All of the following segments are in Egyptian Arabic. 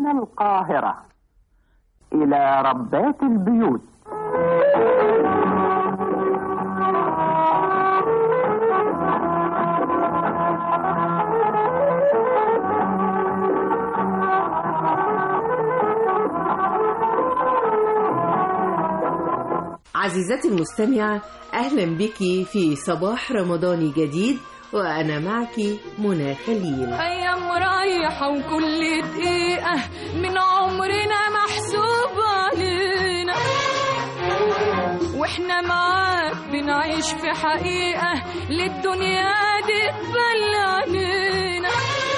من القاهرة إلى ربات البيوت عزيزتي المستمعة أهلا بك في صباح رمضاني جديد وأنا معك منى خليل أيام رايحة وكل دقيقة من عمرنا محسوب علينا واحنا معاك بنعيش في حقيقة للدنيا دي تبل علينا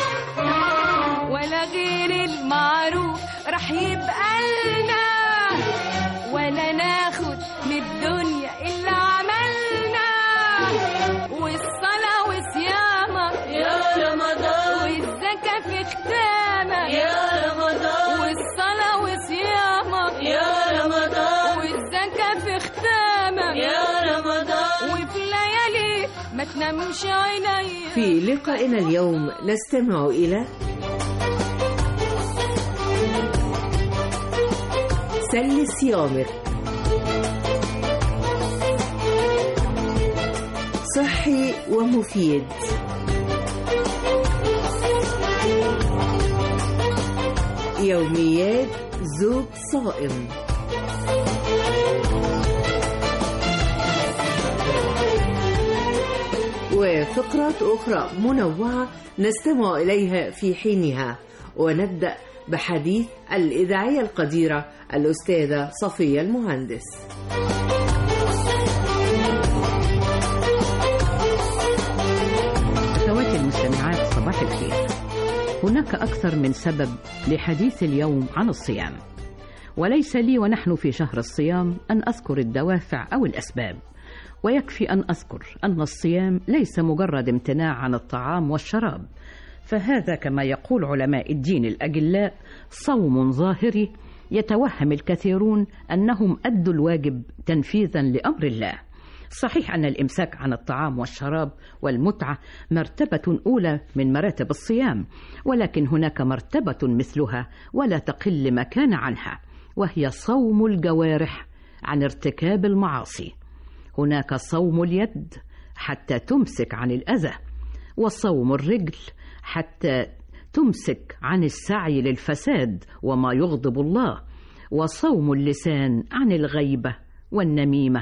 ولا غير المعروف رح يبقى لنا ولا ناخد من الدنيا إلا عملنا والصلاة وصيامة يا رمضان والزكاة في ختامة يا رمضان والصلاة وصيامة يا رمضان والزكاة في ختامة يا رمضان وفي ليالي ما تنامش عيني في لقائنا اليوم نستمع إلى سل صيامك صحي ومفيد يوميات زوج صائم وفقرات أخرى منوعة نستمع إليها في حينها ونبدأ بحديث الإذاعية القديرة الأستاذة صفية المهندس أخواتي المستمعات صباح الخير هناك أكثر من سبب لحديث اليوم عن الصيام وليس لي ونحن في شهر الصيام أن أذكر الدوافع أو الأسباب ويكفي أن أذكر أن الصيام ليس مجرد امتناع عن الطعام والشراب فهذا كما يقول علماء الدين الأجلاء صوم ظاهري يتوهم الكثيرون أنهم أدوا الواجب تنفيذا لأمر الله صحيح أن الإمساك عن الطعام والشراب والمتعة مرتبة أولى من مراتب الصيام ولكن هناك مرتبة مثلها ولا تقل مكان عنها وهي صوم الجوارح عن ارتكاب المعاصي هناك صوم اليد حتى تمسك عن الأذى وصوم الرجل حتى تمسك عن السعي للفساد وما يغضب الله وصوم اللسان عن الغيبة والنميمة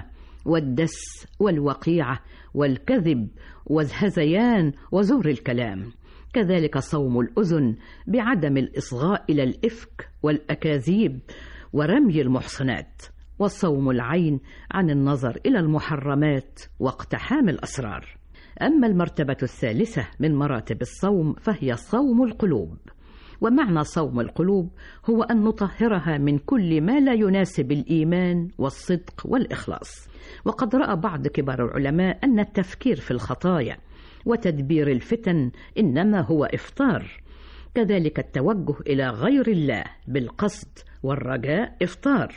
والدس والوقيعة والكذب والهذيان وزور الكلام كذلك صوم الأذن بعدم الإصغاء إلى الإفك والأكاذيب ورمي المحصنات وصوم العين عن النظر إلى المحرمات واقتحام الأسرار أما المرتبة الثالثة من مراتب الصوم فهي صوم القلوب ومعنى صوم القلوب هو أن نطهرها من كل ما لا يناسب الإيمان والصدق والإخلاص وقد رأى بعض كبار العلماء أن التفكير في الخطايا وتدبير الفتن إنما هو إفطار كذلك التوجه إلى غير الله بالقصد والرجاء إفطار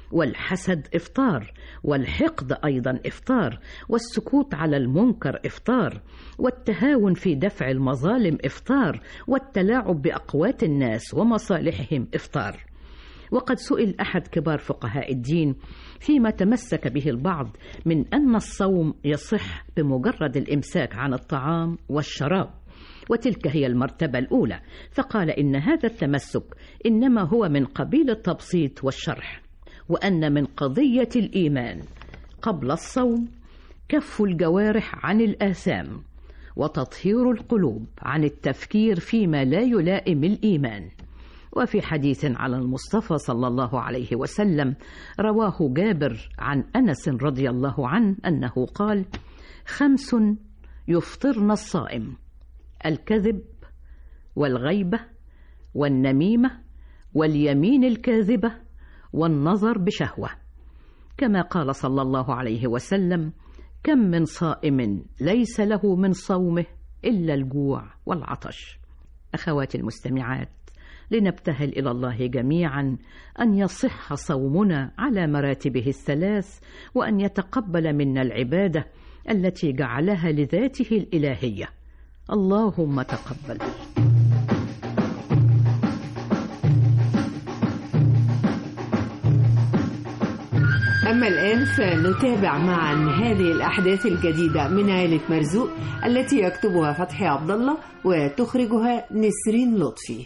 والحسد إفطار والحقد أيضا إفطار والسكوت على المنكر إفطار والتهاون في دفع المظالم إفطار والتلاعب بأقوات الناس ومصالحهم إفطار وقد سئل أحد كبار فقهاء الدين فيما تمسك به البعض من أن الصوم يصح بمجرد الإمساك عن الطعام والشراب وتلك هي المرتبة الأولى فقال إن هذا التمسك إنما هو من قبيل التبسيط والشرح وأن من قضية الإيمان قبل الصوم كف الجوارح عن الآثام وتطهير القلوب عن التفكير فيما لا يلائم الإيمان وفي حديث على المصطفى صلى الله عليه وسلم رواه جابر عن أنس رضي الله عنه أنه قال خمس يفطرن الصائم الكذب والغيبة والنميمة واليمين الكاذبة والنظر بشهوة كما قال صلى الله عليه وسلم كم من صائم ليس له من صومه إلا الجوع والعطش أخواتي المستمعات لنبتهل إلى الله جميعا أن يصح صومنا على مراتبه الثلاث وأن يتقبل منا العبادة التي جعلها لذاته الإلهية اللهم تقبل أما الآن فنتابع معا هذه الأحداث الجديدة من عائلة مرزوق التي يكتبها فتحي عبد الله وتخرجها نسرين لطفي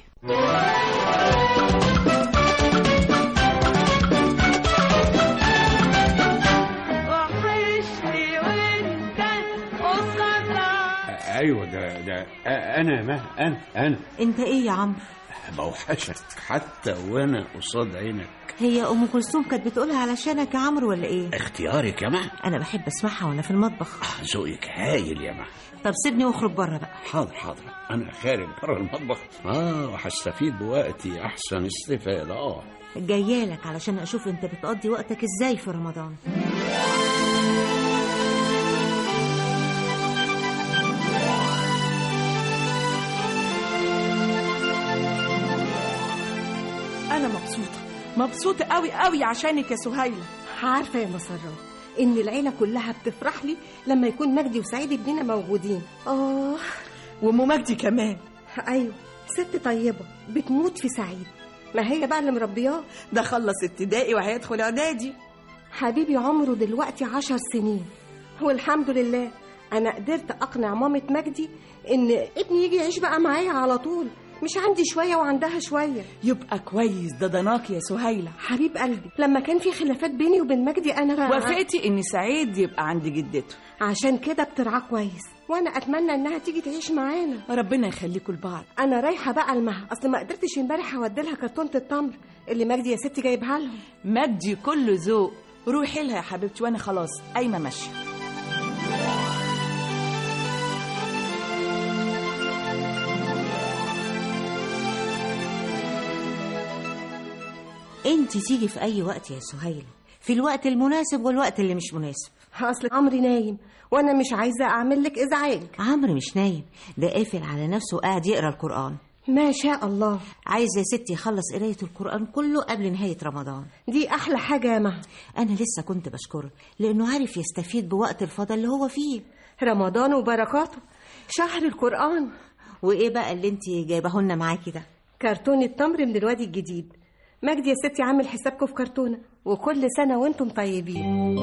وحشني وانت قصاد ايوه ده ده انا ما انا انا انت ايه يا عمرو بوحشك حتى وانا قصاد عينك هي ام كلثوم كانت بتقولها علشانك يا عمرو ولا ايه اختيارك يا ما انا بحب اسمعها وانا في المطبخ ذوقك هايل يا ما طب سيبني واخرج بره بقى حاضر حاضر انا خارج بره المطبخ اه وهستفيد بوقتي احسن استفاده اه جايالك علشان اشوف انت بتقضي وقتك ازاي في رمضان أنا مبسوطة مبسوطة قوي قوي عشانك يا سهيلة عارفة يا مسرات إن العيلة كلها بتفرح لي لما يكون مجدي وسعيد ابننا موجودين آه وأم مجدي كمان أيوة ست طيبة بتموت في سعيد ما هي بقى اللي مربياه ده خلص ابتدائي وهيدخل إعدادي حبيبي عمره دلوقتي عشر سنين والحمد لله أنا قدرت أقنع مامة مجدي إن ابني يجي يعيش بقى معايا على طول مش عندي شوية وعندها شوية يبقى كويس ده ضناك يا سهيلة حبيب قلبي لما كان في خلافات بيني وبين مجدي أنا وافقتي إن سعيد يبقى عند جدته عشان كده بترعاه كويس وأنا أتمنى إنها تيجي تعيش معانا ربنا يخليكوا لبعض انا رايحه بقى المها اصل ما قدرتش امبارح اودي لها كرتونه التمر اللي مجدي يا ستي جايبها لهم مجدي كله ذوق روحي لها يا حبيبتي وأنا خلاص قايمة ماشية انت تيجي في اي وقت يا سهيلة في الوقت المناسب والوقت اللي مش مناسب اصل عمري نايم وانا مش عايزه اعمل لك ازعاج عمرو مش نايم ده قافل على نفسه وقاعد يقرا القرآن ما شاء الله عايز يا ستي يخلص قراية القرآن كله قبل نهاية رمضان دي احلى حاجه يا مها أنا لسه كنت بشكره لأنه عارف يستفيد بوقت الفضل اللي هو فيه رمضان وبركاته شهر القران وإيه بقى اللي انت جايبه لنا معاكي ده كرتونه تمر من الوادي الجديد مجدي يا ستي عامل حسابكم في كرتونه وكل سنه وانتم طيبين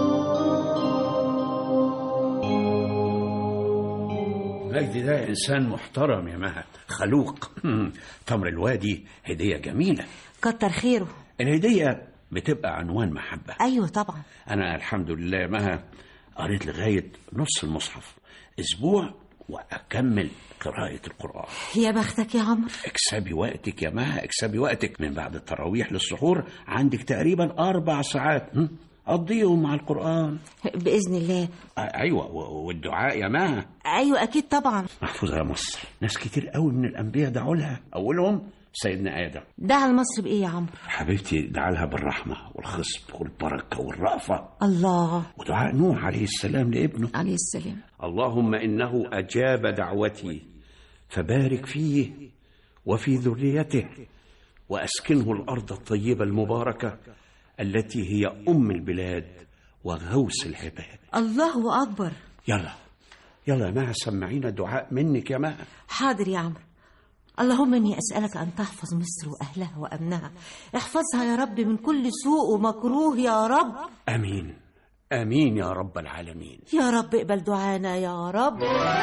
مجدي ده انسان محترم يا مها خلوق تمر الوادي هديه جميله كتر خيره الهديه بتبقى عنوان محبه أيوة طبعا انا الحمد لله يا مها قريت لغايه نص المصحف اسبوع واكمل قراءه القران يا بختك يا عمرو اكسبي وقتك يا مها اكسبي وقتك من بعد التراويح للسحور عندك تقريبا اربع ساعات هم؟ قضيهم مع القران بإذن الله آه، ايوه و- والدعاء يا مها أيوة أكيد طبعا محفوظه يا مصر ناس كتير قوي من الانبياء دعوا لها اولهم سيدنا ادم دعا لمصر بإيه يا عمرو حبيبتي دعا لها بالرحمه والخصب والبركه والرأفه الله ودعاء نوح عليه السلام لابنه عليه السلام اللهم انه اجاب دعوتي فبارك فيه وفي ذريته واسكنه الارض الطيبه المباركه التي هي ام البلاد وغوث العباد الله أكبر يلا يلا يا مها سمعينا دعاء منك يا مها حاضر يا عمرو اللهم إني أسألك أن تحفظ مصر وأهلها وأمنها احفظها يا رب من كل سوء ومكروه يا رب امين امين يا رب العالمين يا رب اقبل دعانا يا رب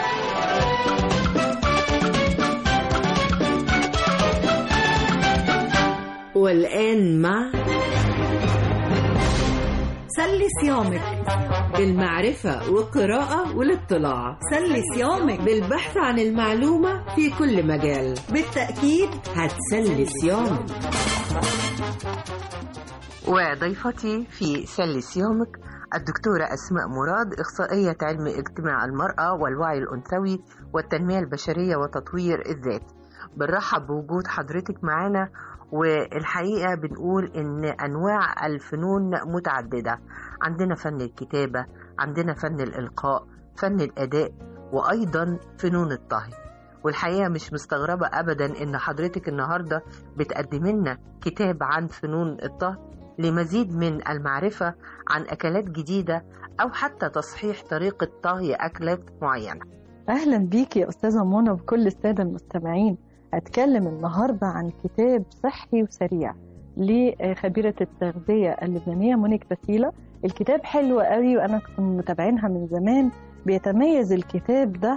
والآن مع سلي صيامك بالمعرفة والقراءة والاطلاع سلي صيامك بالبحث عن المعلومة في كل مجال بالتاكيد هتسلي صيامك وضيفتي في سلي صيامك الدكتورة أسماء مراد إخصائية علم اجتماع المرأة والوعي الأنثوي والتنمية البشرية وتطوير الذات بنرحب بوجود حضرتك معانا والحقيقة بنقول إن أنواع الفنون متعددة عندنا فن الكتابة عندنا فن الإلقاء فن الأداء وأيضا فنون الطهي والحقيقة مش مستغربة أبدا إن حضرتك النهاردة بتقدم لنا كتاب عن فنون الطهي لمزيد من المعرفة عن أكلات جديدة أو حتى تصحيح طريقة طهي أكلات معينة أهلا بيك يا أستاذة منى وكل السادة المستمعين هتكلم النهاردة عن كتاب صحي وسريع لخبيرة التغذية اللبنانية مونيك باسيلا الكتاب حلو قوي وأنا كنت متابعينها من زمان بيتميز الكتاب ده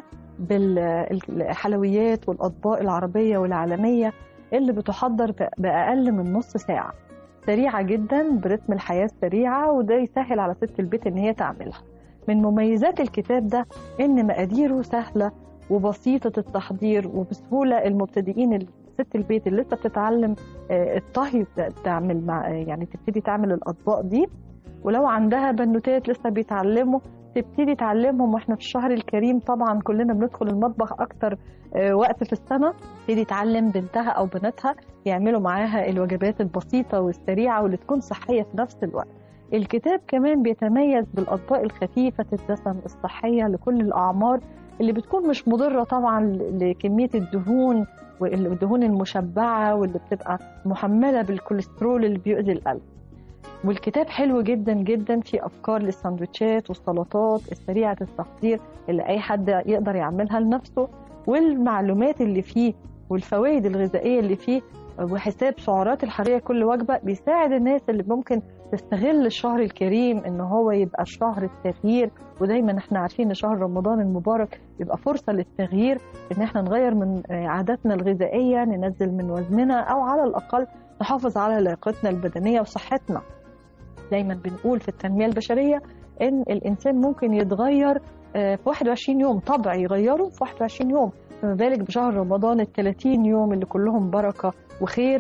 بالحلويات والأطباق العربية والعالمية اللي بتحضر بأقل من نص ساعة سريعة جدا برتم الحياة السريعة وده يسهل على ست البيت إن هي تعملها من مميزات الكتاب ده إن مقاديره سهلة وبسيطة التحضير وبسهولة المبتدئين ست البيت اللي لسه بتتعلم الطهي تعمل مع يعني تبتدي تعمل الأطباق دي ولو عندها بنوتات لسه بيتعلموا تبتدي تعلمهم واحنا في الشهر الكريم طبعا كلنا بندخل المطبخ اكتر وقت في السنه تبتدي تعلم بنتها او بناتها يعملوا معاها الوجبات البسيطه والسريعه واللي تكون صحيه في نفس الوقت الكتاب كمان بيتميز بالاطباق الخفيفه الدسم الصحيه لكل الاعمار اللي بتكون مش مضره طبعا لكميه الدهون والدهون المشبعه واللي بتبقى محمله بالكوليسترول اللي بيؤذي القلب والكتاب حلو جدا جدا في افكار للسندوتشات والسلطات السريعه التحضير اللي اي حد يقدر يعملها لنفسه والمعلومات اللي فيه والفوائد الغذائيه اللي فيه وحساب سعرات الحراريه كل وجبه بيساعد الناس اللي ممكن تستغل الشهر الكريم ان هو يبقى شهر التغيير ودايما احنا عارفين ان شهر رمضان المبارك بيبقى فرصه للتغيير ان احنا نغير من عاداتنا الغذائيه ننزل من وزننا او على الاقل نحافظ على لياقتنا البدنيه وصحتنا دايما بنقول في التنمية البشرية إن الإنسان ممكن يتغير في 21 يوم طبع يغيره في 21 يوم فما بالك بشهر رمضان ال 30 يوم اللي كلهم بركة وخير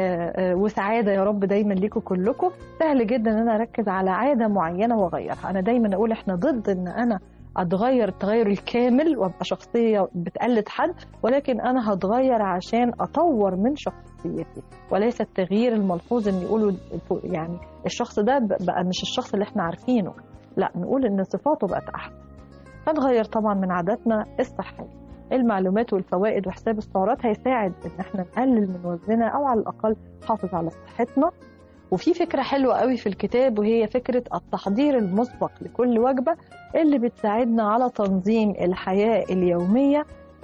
وسعادة يا رب دايما ليكم كلكم سهل جدا ان انا اركز على عادة معينة واغيرها انا دايما اقول احنا ضد ان انا اتغير التغير الكامل وابقى شخصية بتقلد حد ولكن انا هتغير عشان اطور من شخصيتي وليس التغيير الملحوظ ان يقولوا يعني الشخص ده بقى مش الشخص اللي احنا عارفينه لا نقول ان صفاته بقت احسن فنغير طبعا من عاداتنا الصحيه المعلومات والفوائد وحساب السعرات هيساعد ان احنا نقلل من وزننا او على الاقل نحافظ على صحتنا وفي فكرة حلوة قوي في الكتاب وهي فكرة التحضير المسبق لكل وجبة اللي بتساعدنا على تنظيم الحياة اليومية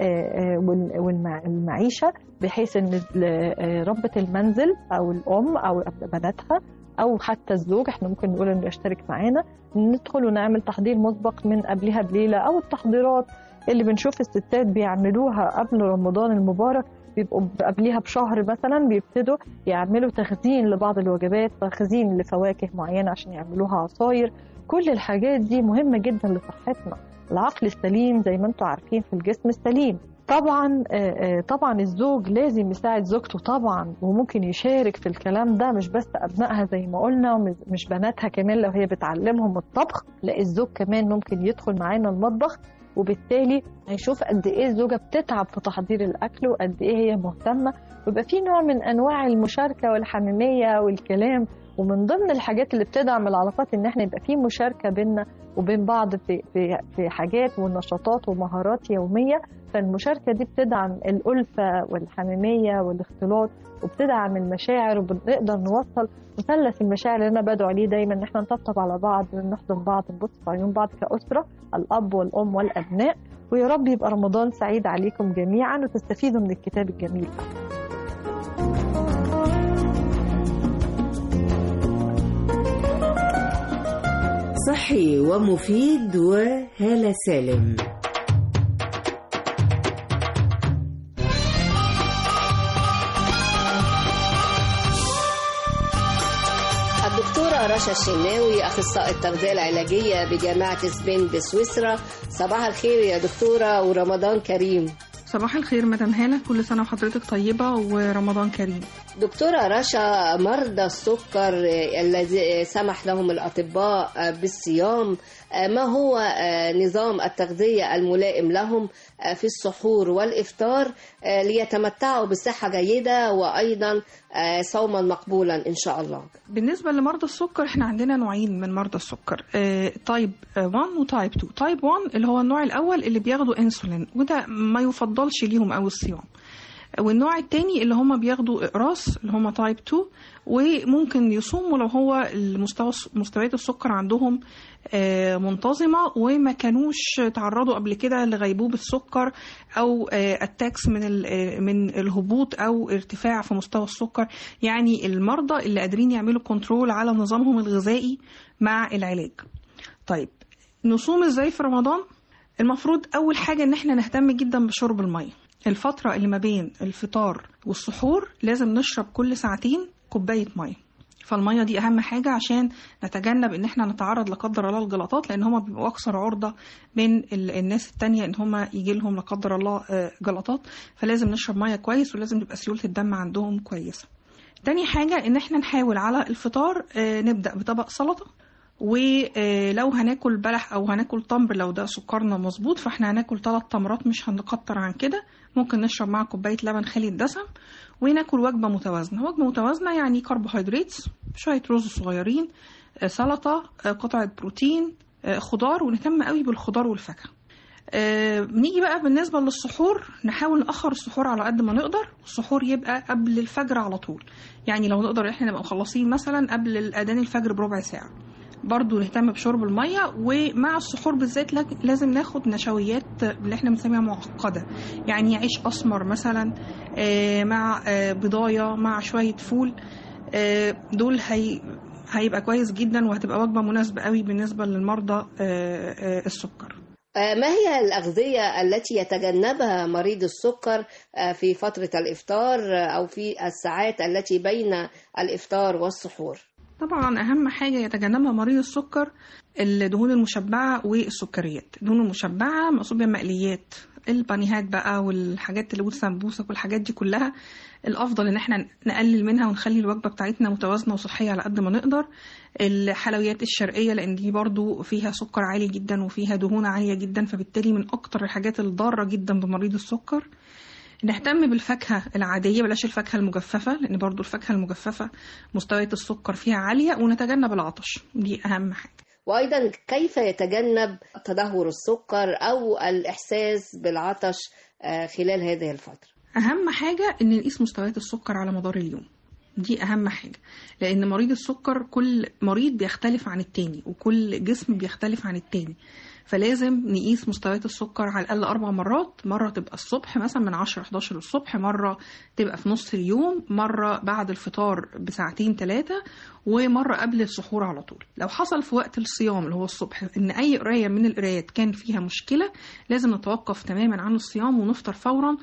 والمعيشة بحيث ان ربة المنزل او الام او بناتها او حتى الزوج احنا ممكن نقول انه يشترك معانا ندخل ونعمل تحضير مسبق من قبلها بليله او التحضيرات اللي بنشوف الستات بيعملوها قبل رمضان المبارك بيبقوا قبليها بشهر مثلا بيبتدوا يعملوا تخزين لبعض الوجبات تخزين لفواكه معينه عشان يعملوها عصاير كل الحاجات دي مهمه جدا لصحتنا العقل السليم زي ما انتم عارفين في الجسم السليم طبعا طبعا الزوج لازم يساعد زوجته طبعا وممكن يشارك في الكلام ده مش بس ابنائها زي ما قلنا مش بناتها كمان لو هي بتعلمهم الطبخ لا الزوج كمان ممكن يدخل معانا المطبخ وبالتالي هيشوف قد ايه الزوجه بتتعب في تحضير الاكل وقد ايه هي مهتمه ويبقى في نوع من انواع المشاركه والحميميه والكلام ومن ضمن الحاجات اللي بتدعم العلاقات ان احنا يبقى في مشاركه بيننا وبين بعض في في في حاجات ونشاطات ومهارات يوميه فالمشاركه دي بتدعم الالفه والحميميه والاختلاط وبتدعم المشاعر وبنقدر نوصل مثلث المشاعر اللي انا بدعو عليه دايما ان احنا نطبطب على بعض نحضن بعض نبص في عيون بعض كاسره الاب والام والابناء ويا رب يبقى رمضان سعيد عليكم جميعا وتستفيدوا من الكتاب الجميل صحي ومفيد وهالة سالم الدكتورة رشا الشناوي أخصائي التغذية العلاجية بجامعة سبين بسويسرا صباح الخير يا دكتورة ورمضان كريم صباح الخير مدام هالة كل سنة وحضرتك طيبة ورمضان كريم دكتورة رشا مرضى السكر الذي سمح لهم الأطباء بالصيام ما هو نظام التغذية الملائم لهم في السحور والإفطار ليتمتعوا بصحة جيدة وأيضا صوما مقبولا إن شاء الله بالنسبة لمرضى السكر احنا عندنا نوعين من مرضى السكر تايب 1 وتايب 2 تايب 1 اللي هو النوع الأول اللي بياخدوا انسولين وده ما يفضلش ليهم أو الصيام والنوع التاني اللي هم بياخدوا اقراص اللي هم تايب 2 وممكن يصوموا لو هو المستوى مستويات السكر عندهم آه، منتظمة وما كانوش تعرضوا قبل كده لغيبوبة سكر أو اتاكس من ال- آه، من الهبوط أو ارتفاع في مستوى السكر يعني المرضى اللي قادرين يعملوا كنترول على نظامهم الغذائي مع العلاج طيب نصوم ازاي في رمضان المفروض اول حاجه ان احنا نهتم جدا بشرب الميه الفتره اللي ما بين الفطار والسحور لازم نشرب كل ساعتين كوبايه ميه فالميه دي اهم حاجه عشان نتجنب ان احنا نتعرض لا قدر الله للجلطات لان هما بيبقوا اكثر عرضه من ال- الناس التانية ان هما يجي لهم لا قدر الله آه، جلطات فلازم نشرب ميه كويس ولازم تبقى سيوله الدم عندهم كويسه تاني حاجة إن إحنا نحاول على الفطار آه، نبدأ بطبق سلطة ولو هناكل بلح أو هناكل تمر لو ده سكرنا مظبوط فإحنا هناكل ثلاث تمرات مش هنكتر عن كده ممكن نشرب معاه كوباية لبن خالي الدسم وناكل وجبة متوازنة وجبة متوازنة يعني كربوهيدرات شوية رز صغيرين آه، سلطة آه، قطعة بروتين آه، خضار ونهتم قوي بالخضار والفاكهة آه، بنيجي بقى بالنسبة للسحور نحاول نأخر السحور على قد ما نقدر السحور يبقى قبل الفجر على طول يعني لو نقدر احنا نبقى مخلصين مثلا قبل الأذان الفجر بربع ساعة برضو نهتم بشرب المية ومع السحور بالذات لك- لازم ناخد نشويات اللي احنا بنسميها معقدة يعني عيش أسمر مثلا آه، مع آه، بضاية مع شوية فول آه، دول هي هيبقى كويس جدا وهتبقى وجبة مناسبة قوي بالنسبة للمرضى آه، آه، السكر آه، ما هي الأغذية التي يتجنبها مريض السكر آه، في فترة الإفطار آه، أو في الساعات التي بين الإفطار والسحور؟ طبعا اهم حاجه يتجنبها مريض السكر الدهون المشبعه والسكريات الدهون المشبعه مقصود بيها مقليات البانيهات بقى والحاجات اللي والسمبوسك والحاجات دي كلها الافضل ان احنا نقلل منها ونخلي الوجبه بتاعتنا متوازنه وصحيه على قد ما نقدر الحلويات الشرقيه لان دي برضو فيها سكر عالي جدا وفيها دهون عاليه جدا فبالتالي من اكتر الحاجات الضاره جدا بمريض السكر نهتم بالفاكهة العادية بلاش الفاكهة المجففة لأن برضو الفاكهة المجففة مستويات السكر فيها عالية ونتجنب العطش دي أهم حاجة وأيضا كيف يتجنب تدهور السكر أو الإحساس بالعطش آه، خلال هذه الفترة؟ أهم حاجة إن نقيس مستويات السكر على مدار اليوم دي أهم حاجة لأن مريض السكر كل مريض بيختلف عن التاني وكل جسم بيختلف عن التاني فلازم نقيس مستويات السكر على الأقل أربع مرات مرة تبقى الصبح مثلا من 10 11 الصبح مرة تبقى في نص اليوم مرة بعد الفطار بساعتين ثلاثة ومرة قبل السحور على طول لو حصل في وقت الصيام اللي هو الصبح إن أي قراية من القرايات كان فيها مشكلة لازم نتوقف تماما عن الصيام ونفطر فورا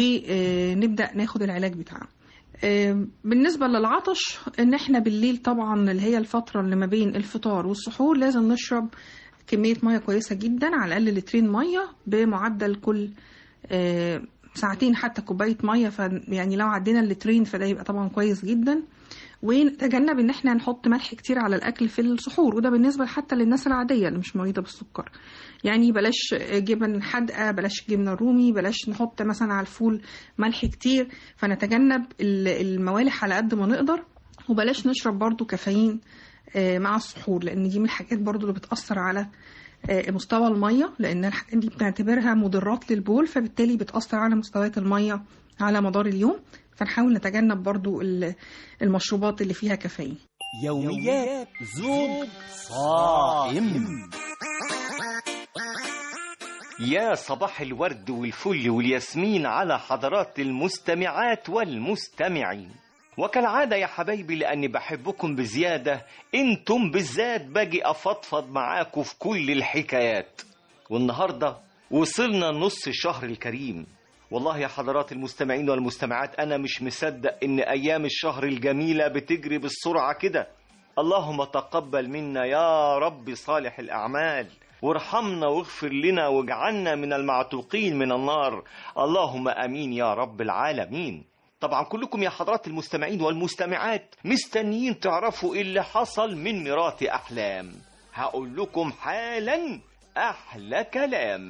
ونبدأ ناخد العلاج بتاعنا آم، بالنسبة للعطش ان احنا بالليل طبعا اللي هي الفترة اللي ما بين الفطار والسحور لازم نشرب كمية مية كويسة جدا على الأقل لترين مية بمعدل كل آه، ساعتين حتى كوباية مية ف يعني لو عدينا اللترين فده يبقى طبعا كويس جدا ونتجنب ان احنا نحط ملح كتير على الاكل في السحور وده بالنسبه حتى للناس العاديه اللي مش مريضه بالسكر يعني بلاش جبن حادقه بلاش جبنه رومي بلاش نحط مثلا على الفول ملح كتير فنتجنب ال- الموالح على قد ما نقدر وبلاش نشرب برضو كافيين آه، مع السحور لان دي من الحاجات برضو اللي بتاثر على آه، مستوى الميه لان الحاجات دي بنعتبرها مضرات للبول فبالتالي بتاثر على مستويات الميه على مدار اليوم فنحاول نتجنب برضو ال- المشروبات اللي فيها كافيين يوميات زوج صائم يا صباح الورد والفل والياسمين على حضرات المستمعات والمستمعين وكالعادة يا حبايبي لأني بحبكم بزيادة انتم بالذات باجي أفضفض معاكم في كل الحكايات والنهاردة وصلنا نص الشهر الكريم والله يا حضرات المستمعين والمستمعات أنا مش مصدق إن أيام الشهر الجميلة بتجري بالسرعة كده اللهم تقبل منا يا رب صالح الأعمال وارحمنا واغفر لنا واجعلنا من المعتوقين من النار اللهم امين يا رب العالمين طبعا كلكم يا حضرات المستمعين والمستمعات مستنيين تعرفوا ايه اللي حصل من ميراث احلام هقول لكم حالا احلى كلام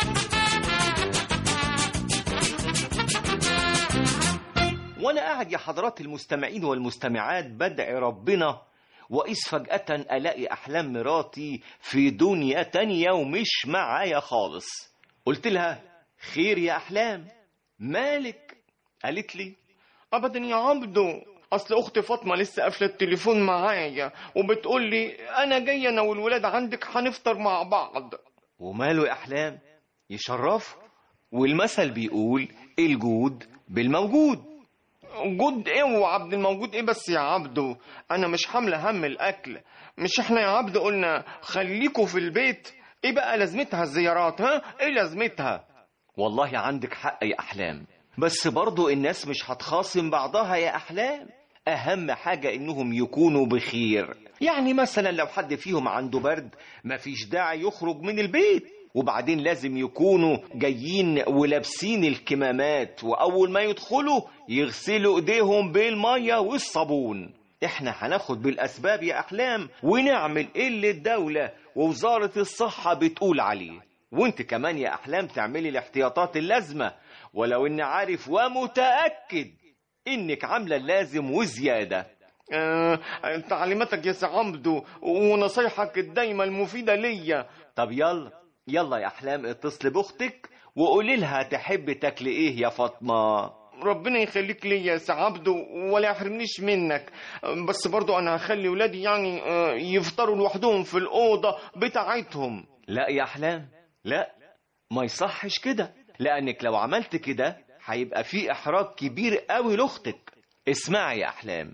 وانا قاعد يا حضرات المستمعين والمستمعات بدعي ربنا وإذ فجأة ألاقي أحلام مراتي في دنيا تانية ومش معايا خالص قلت لها خير يا أحلام مالك قالت لي ابدا يا عبدو اصل اختي فاطمه لسه قافله التليفون معايا وبتقول لي انا جايه انا والولاد عندك هنفطر مع بعض وماله يا احلام يشرفوا والمثل بيقول الجود بالموجود جود ايه وعبد الموجود ايه بس يا عبدو انا مش حامله هم الاكل مش احنا يا عبد قلنا خليكوا في البيت ايه بقى لازمتها الزيارات ها ايه لازمتها والله عندك حق يا احلام بس برضو الناس مش هتخاصم بعضها يا احلام اهم حاجة انهم يكونوا بخير يعني مثلا لو حد فيهم عنده برد مفيش داعي يخرج من البيت وبعدين لازم يكونوا جايين ولابسين الكمامات واول ما يدخلوا يغسلوا ايديهم بالمية والصابون احنا هناخد بالاسباب يا احلام ونعمل ايه اللي الدولة ووزارة الصحة بتقول عليه وانت كمان يا احلام تعملي الاحتياطات اللازمة ولو اني عارف ومتأكد انك عاملة اللازم وزيادة آه، تعليماتك يا سعمدو ونصايحك الدايمة المفيدة ليا طب يلا يلا يا احلام اتصل باختك وقولي لها تحب تاكلي ايه يا فاطمه ربنا يخليك ليا يا سعبدو ولا يحرمنيش منك بس برضو انا هخلي ولادي يعني آه، يفطروا لوحدهم في الاوضه بتاعتهم لا يا احلام لا ما يصحش كده لانك لو عملت كده هيبقى في احراج كبير قوي لاختك اسمعي يا احلام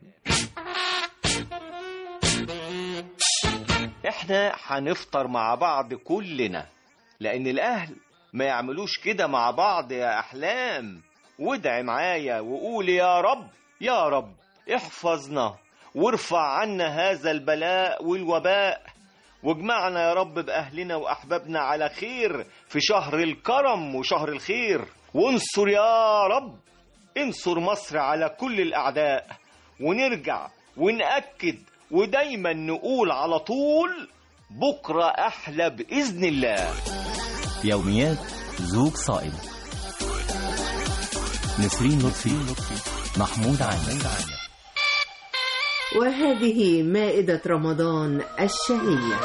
احنا هنفطر مع بعض كلنا لان الاهل ما يعملوش كده مع بعض يا احلام وادعي معايا وقول يا رب يا رب احفظنا وارفع عنا هذا البلاء والوباء واجمعنا يا رب باهلنا واحبابنا على خير في شهر الكرم وشهر الخير وانصر يا رب انصر مصر على كل الاعداء ونرجع ونأكد ودايما نقول على طول بكرة أحلى بإذن الله يوميات زوج صائم نسرين لطفي محمود عامر وهذه مائدة رمضان الشهية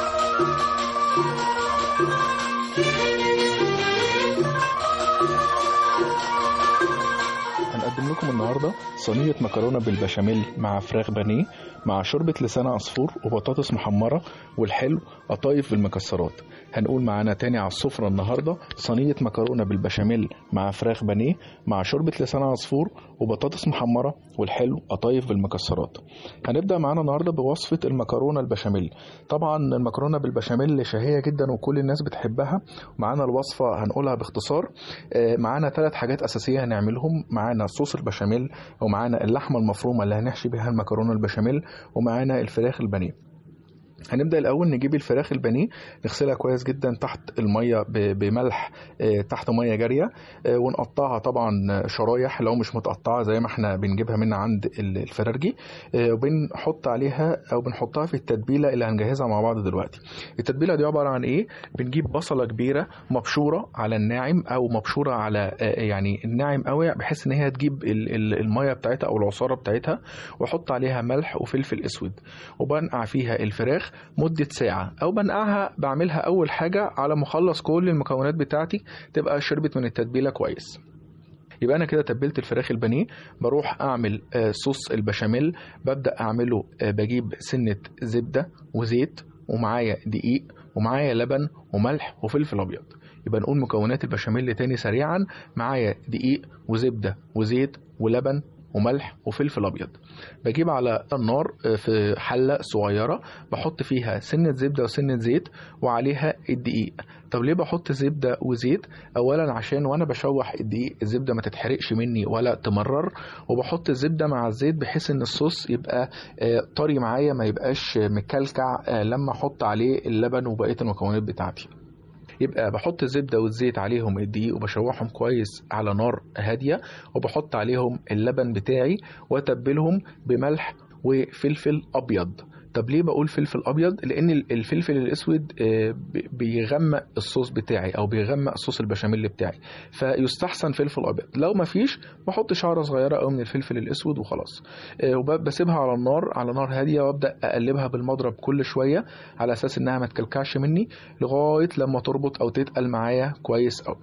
هنقدم لكم النهاردة صينية مكرونة بالبشاميل مع فراخ بانيه مع شوربة لسان عصفور وبطاطس محمرة والحلو قطايف بالمكسرات هنقول معانا تاني على السفرة النهاردة صينية مكرونة بالبشاميل مع فراخ بانيه مع شوربة لسان عصفور وبطاطس محمرة والحلو قطايف بالمكسرات هنبدأ معانا النهاردة بوصفة المكرونة البشاميل طبعا المكرونة بالبشاميل شهية جدا وكل الناس بتحبها معانا الوصفة هنقولها باختصار آه، معانا ثلاث حاجات أساسية هنعملهم معانا صوص البشاميل ومعانا اللحمة المفرومة اللي هنحشي بيها المكرونة البشاميل ومعانا الفراخ البانيه هنبدا الاول نجيب الفراخ البانيه نغسلها كويس جدا تحت الميه ب- بملح آه، تحت ميه جاريه آه، ونقطعها طبعا شرايح لو مش متقطعه زي ما احنا بنجيبها من عند ال- الفرارجي آه، وبنحط عليها او بنحطها في التتبيله اللي هنجهزها مع بعض دلوقتي التتبيله دي عباره عن ايه بنجيب بصله كبيره مبشوره على الناعم او مبشوره على آه، يعني الناعم قوي بحيث ان هي تجيب ال- ال- الميه بتاعتها او العصاره بتاعتها واحط عليها ملح وفلفل اسود وبنقع فيها الفراخ مدة ساعة أو بنقعها بعملها أول حاجة على ما أخلص كل المكونات بتاعتي تبقى شربت من التتبيلة كويس يبقى انا كده تبلت الفراخ البانيه بروح اعمل آه، صوص البشاميل ببدا اعمله آه، بجيب سنه زبده وزيت ومعايا دقيق ومعايا لبن وملح وفلفل ابيض يبقى نقول مكونات البشاميل تاني سريعا معايا دقيق وزبده وزيت ولبن وملح وفلفل ابيض بجيب على النار آه، في حله صغيره بحط فيها سنه زبده وسنه زيت وعليها الدقيق طب ليه بحط زبده وزيت اولا عشان وانا بشوح الدقيق الزبده ما تتحرقش مني ولا تمرر وبحط الزبده مع الزيت بحيث ان الصوص يبقى آه، طري معايا ما يبقاش مكلكع آه، لما احط عليه اللبن وبقيه المكونات بتاعتي يبقى بحط الزبدة والزيت عليهم الدقيق وبشوحهم كويس على نار هادية وبحط عليهم اللبن بتاعي واتبلهم بملح وفلفل أبيض طب ليه بقول فلفل ابيض لان الفلفل الاسود آه، بي- بيغمق الصوص بتاعي او بيغمق صوص البشاميل بتاعي فيستحسن فلفل ابيض لو ما فيش بحط شعره صغيره قوي من الفلفل الاسود وخلاص آه، وبسيبها على النار على نار هاديه وابدا اقلبها بالمضرب كل شويه على اساس انها ما تكلكعش مني لغايه لما تربط او تتقل معايا كويس قوي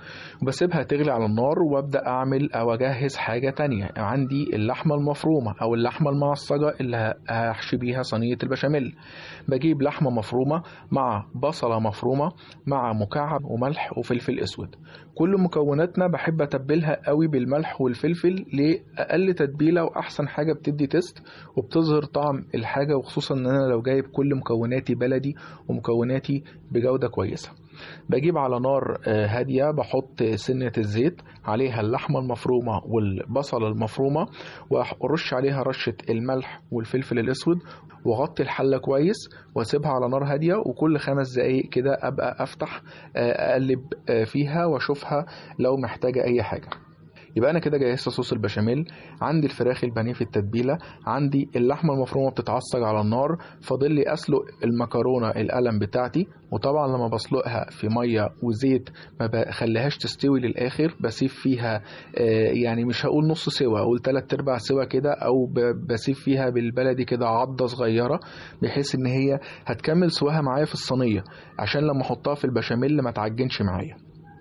وبسيبها تغلي على النار وابدا اعمل او اجهز حاجه تانية عندي اللحمه المفرومه او اللحمه المعصجه اللي هحشي بيها صينيه البشاميل بجيب لحمه مفرومه مع بصله مفرومه مع مكعب وملح وفلفل اسود كل مكوناتنا بحب اتبلها قوي بالملح والفلفل لاقل تتبيله واحسن حاجه بتدي تيست وبتظهر طعم الحاجه وخصوصا ان انا لو جايب كل مكوناتي بلدي ومكوناتي بجوده كويسه بجيب على نار هادية بحط سنة الزيت عليها اللحمة المفرومة والبصل المفرومة وارش عليها رشة الملح والفلفل الأسود واغطي الحلة كويس واسيبها على نار هادية وكل خمس دقايق كده ابقى افتح اقلب فيها واشوفها لو محتاجة اي حاجة يبقى انا كده جهزت صوص البشاميل عندي الفراخ البانيه في التتبيله عندي اللحمه المفرومه بتتعصج على النار فاضل لي اسلق المكرونه القلم بتاعتي وطبعا لما بسلقها في ميه وزيت ما بخليهاش تستوي للاخر بسيب فيها يعني مش هقول نص سوا اقول تلات ارباع سوا كده او بسيب فيها بالبلدي كده عضه صغيره بحيث ان هي هتكمل سواها معايا في الصينيه عشان لما احطها في البشاميل ما تعجنش معايا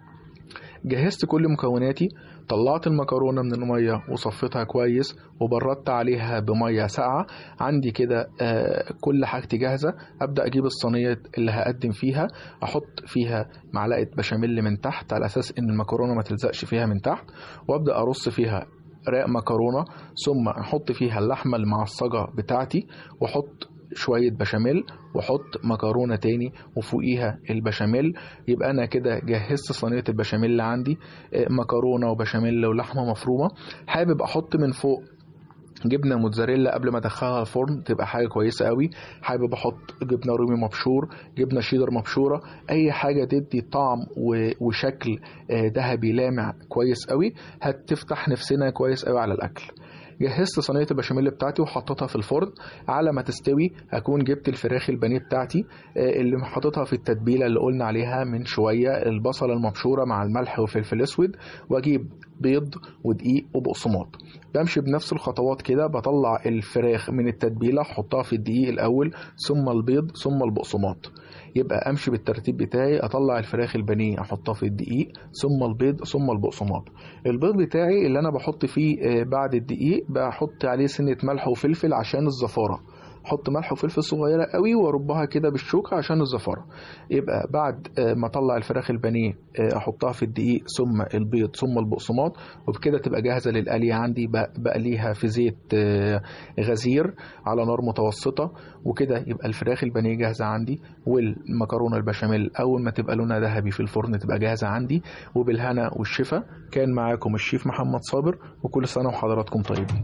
جهزت كل مكوناتي طلعت المكرونة من المية وصفتها كويس وبردت عليها بمية ساقعة عندي كده آه كل حاجتي جاهزة أبدأ أجيب الصينية اللي هقدم فيها أحط فيها معلقة بشاميل من تحت على أساس إن المكرونة ما تلزقش فيها من تحت وأبدأ أرص فيها رق مكرونة ثم أحط فيها اللحمة المعصجة بتاعتي وأحط شوية بشاميل واحط مكرونة تاني وفوقيها البشاميل يبقى انا كده جهزت صينية البشاميل اللي عندي مكرونة وبشاميل ولحمة مفرومة حابب احط من فوق جبنه موتزاريلا قبل ما ادخلها الفرن تبقى حاجه كويسه قوي حابب احط جبنه رومي مبشور جبنه شيدر مبشوره اي حاجه تدي طعم وشكل ذهبي لامع كويس قوي هتفتح نفسنا كويس قوي على الاكل جهزت صينيه البشاميل بتاعتي وحطيتها في الفرن على ما تستوي اكون جبت الفراخ البانيه بتاعتي اللي حاططها في التتبيله اللي قلنا عليها من شويه البصله المبشوره مع الملح والفلفل اسود واجيب بيض ودقيق وبقسماط بمشي بنفس الخطوات كده بطلع الفراخ من التتبيله احطها في الدقيق الاول ثم البيض ثم البقسماط يبقى امشي بالترتيب بتاعي اطلع الفراخ البانيه احطها في الدقيق ثم البيض ثم البقسماط البيض بتاعي اللي انا بحط فيه بعد الدقيق بحط عليه سنه ملح وفلفل عشان الزفاره احط ملح وفلفل صغيره قوي واربها كده بالشوكه عشان الزفاره يبقى بعد ما اطلع الفراخ البانيه احطها في الدقيق ثم البيض ثم البقسماط وبكده تبقى جاهزه للقليه عندي بقليها في زيت غزير على نار متوسطه وكده يبقى الفراخ البانيه جاهزه عندي والمكرونه البشاميل اول ما تبقى لونها ذهبي في الفرن تبقى جاهزه عندي وبالهنا والشفا كان معاكم الشيف محمد صابر وكل سنه وحضراتكم طيبين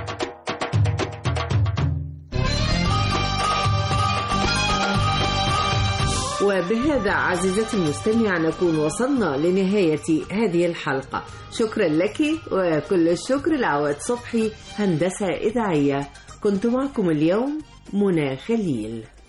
وبهذا عزيزتي المستمع نكون وصلنا لنهاية هذه الحلقة شكرا لك وكل الشكر لعواد صبحي هندسة إذاعية كنت معكم اليوم منى خليل